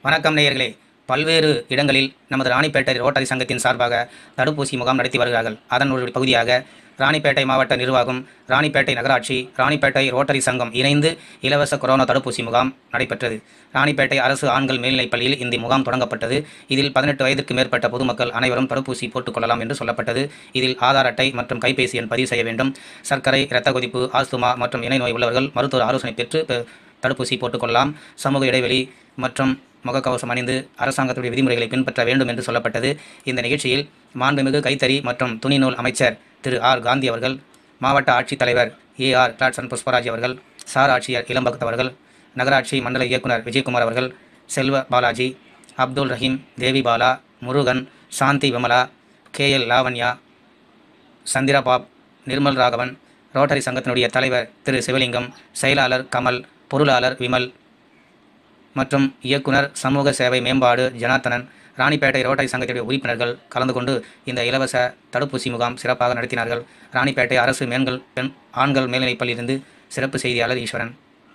வணக்கம் நேயர்களே பல்வேறு இடங்களில் நமது ராணிப்பேட்டை ரோட்டரி சங்கத்தின் சார்பாக தடுப்பூசி முகாம் நடத்தி வருகிறார்கள் அதன் ஒரு பகுதியாக ராணிப்பேட்டை மாவட்ட நிர்வாகம் ராணிப்பேட்டை நகராட்சி ராணிப்பேட்டை ரோட்டரி சங்கம் இணைந்து இலவச கொரோனா தடுப்பூசி முகாம் நடைபெற்றது ராணிப்பேட்டை அரசு ஆண்கள் மேல்நிலைப் பள்ளியில் இந்த முகாம் தொடங்கப்பட்டது இதில் பதினெட்டு வயதிற்கு மேற்பட்ட பொதுமக்கள் அனைவரும் தடுப்பூசி போட்டுக் கொள்ளலாம் என்று சொல்லப்பட்டது இதில் ஆதார் அட்டை மற்றும் கைபேசி எண் பதிவு செய்ய வேண்டும் சர்க்கரை இரத்த கொதிப்பு ஆஸ்துமா மற்றும் இணை நோய் உள்ளவர்கள் மருத்துவர் ஆலோசனை பெற்று பெ- தடுப்பூசி போட்டுக்கொள்ளலாம் சமூக இடைவெளி மற்றும் முகக்கவசம் அணிந்து அரசாங்கத்துடைய விதிமுறைகளை பின்பற்ற வேண்டும் என்று சொல்லப்பட்டது இந்த நிகழ்ச்சியில் மாண்புமிகு கைத்தறி மற்றும் துணிநூல் அமைச்சர் திரு ஆர் காந்தி அவர்கள் மாவட்ட ஆட்சித்தலைவர் ஏ ஆர் கிளாட்சன் புஷ்பராஜ் அவர்கள் சார் ஆட்சியர் இளம்பகத் அவர்கள் நகராட்சி மண்டல இயக்குனர் விஜயகுமார் அவர்கள் Selva Balaji Abdul Rahim Devi Bala Murugan Shanthi Vimala K L Lavanya Chandrababu Nirmal Raghavan Rotary சங்கத்தினுடைய தலைவர் திரு சிவலிங்கம் செயலாளர் கமல் பொருளாளர் விமல் மற்றும் இயக்குனர் சமூக சேவை மேம்பாடு ஜனார்த்தனன் ராணிப்பேட்டை ரோட்டரி சங்கத்தினுடைய உறுப்பினர்கள் கலந்து கொண்டு இந்த இலவச தடுப்பூசி முகாம் சிறப்பாக நடத்தினார்கள் ராணிப்பேட்டை அரசு மேன்கள் பெண் ஆண்கள் மேல்நிலைப் பள்ளியிலிருந்து சிறப்பு செய்தியாளர் ஈஸ்வரன்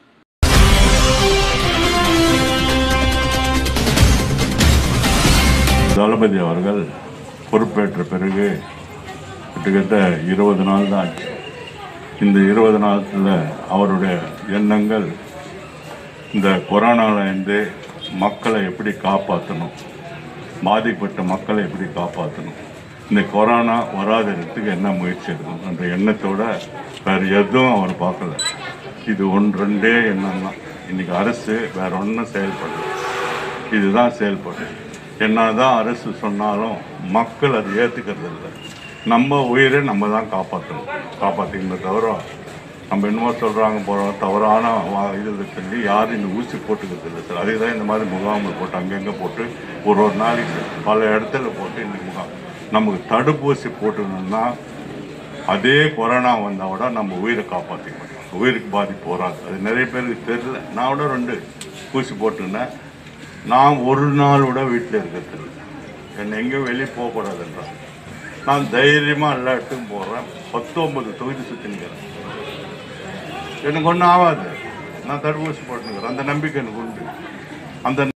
தளபதி அவர்கள் பொறுப்பேற்ற பிறகு கிட்டத்தட்ட இருபது நாள் தான் ஆச்சு. இந்த இருபது நாளத்தில் அவருடைய எண்ணங்கள் இந்த கொரோனாவிலேருந்து மக்களை எப்படி காப்பாற்றணும் பாதிப்பட்ட மக்களை எப்படி காப்பாற்றணும் இந்த கொரோனா வராததுக்கு என்ன முயற்சி எடுக்கணும் என்ற எண்ணத்தோட வேறு எதுவும் அவர் பார்க்கல இது ஒன்று ரெண்டே எண்ணம் தான் இன்னைக்கு அரசு வேற ஒன்றும் செயல்படல இதுதான் செயல்படும் என்னதான் அரசு சொன்னாலும் மக்கள் அதை ஏற்றுக்கிறது இல்லை நம்ம உயிரை நம்ம தான் காப்பாற்றணும் காப்பாற்றிக்கணும் தவிர நம்ம என்னமோ சொல்கிறாங்க போகிறோம் தவறான வா- இதில் சொல்லி யாரும் இந்த ஊசி போட்டுக்கிறது இல்லை சார் அதே தான் இந்த மாதிரி முகாம்கள் போட்டு அங்கங்கே போட்டு ஒரு ஒரு நாளைக்கு பல இடத்துல போட்டு இந்த முகாம் நமக்கு தடுப்பூசி போட்டுக்கணும்னா அதே கொரோனா வந்தால் கூட நம்ம உயிரை காப்பாற்றிக்க மாட்டோம் உயிருக்கு பாதிப்பு வராது அது நிறைய பேருக்கு தெரியல நான் கூட ரெண்டு ஊசி போட்டுருந்தேன் நான் ஒரு நாள் கூட வீட்டில் இருக்கிறது இல்லை என்னை எங்கேயும் வெளியே போகக்கூடாதுன்றான் நான் தைரியமாக எல்லா இடத்துக்கும் போகிறேன் பத்தொம்பது தொகுதி சுற்றி நிற்கிறேன் எனக்கு ஒன்றும் ஆகாது நான் தடுப்பூசி போட்டுக்கிறேன் அந்த நம்பிக்கை எனக்கு உண்டு அந்த